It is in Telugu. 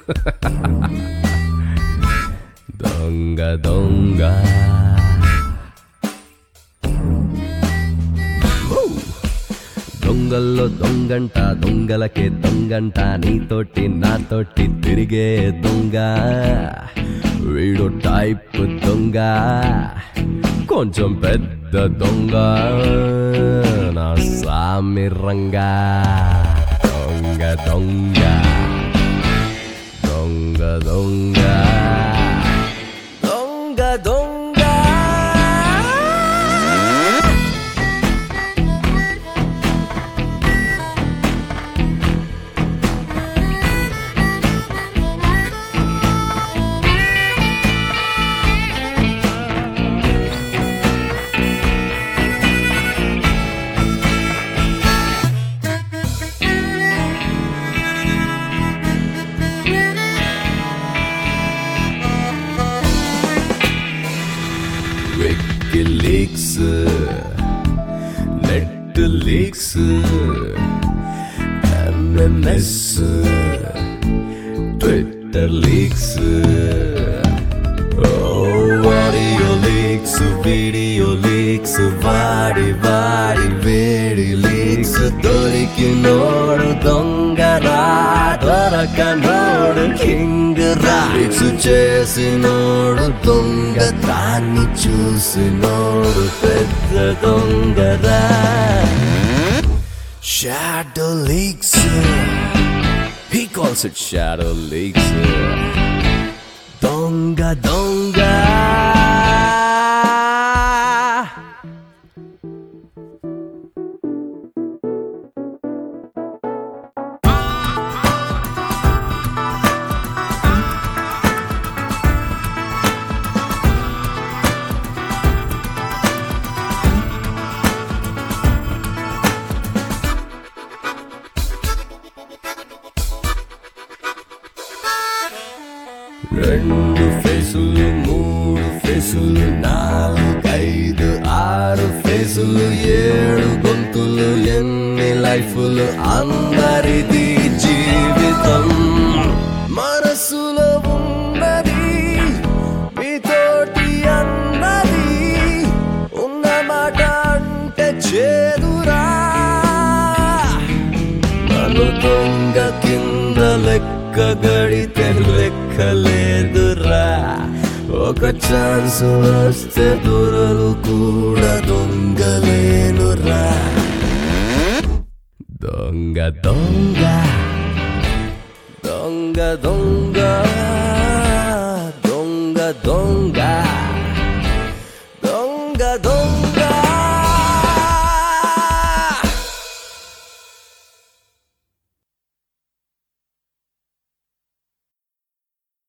దొంగ దొంగ దొంగల్లో దొంగంట దొంగలకే దొంగంట నీతోటి నాతోటి తిరిగే దొంగ వీడు టైప్ దొంగ కొంచెం పెద్ద దొంగ నా సామి రంగా దొంగ దొంగ దొంగ దొంగ దొంగ దొంగ WikiLeaks net leaks MMS Twitter leaks audio leaks video leaks వాడి వాడి వేడి లీక్స్ దొరికినోడు దొంగరా దొరకనోడు కింగ్ రా లీక్స్ చేసినోడు దొంగ దాన్ని చూసినోడు పెద్ద దొంగరా shadow leaks He calls it shadow leaks. దొంగ దొంగ రెండు ఫేసులు మూడు ఫేసులు నాలుగైదు ఆరు ఫేసులు ఏడు గొంతులు ఎన్ని లైఫ్లు అందరిది జీవితం మనసులో ఉన్నది మీతోటి అన్నది ఉన్న మాట అంటే చేదురా నన్ను దొంగ కింద లెక్క గడితే లెక్కలేదురా ఒక ఛాన్స్ వస్తే దొరలు కూడా దొంగలేనురా దొంగ దొంగ దొంగ దొంగ దొంగ దొంగ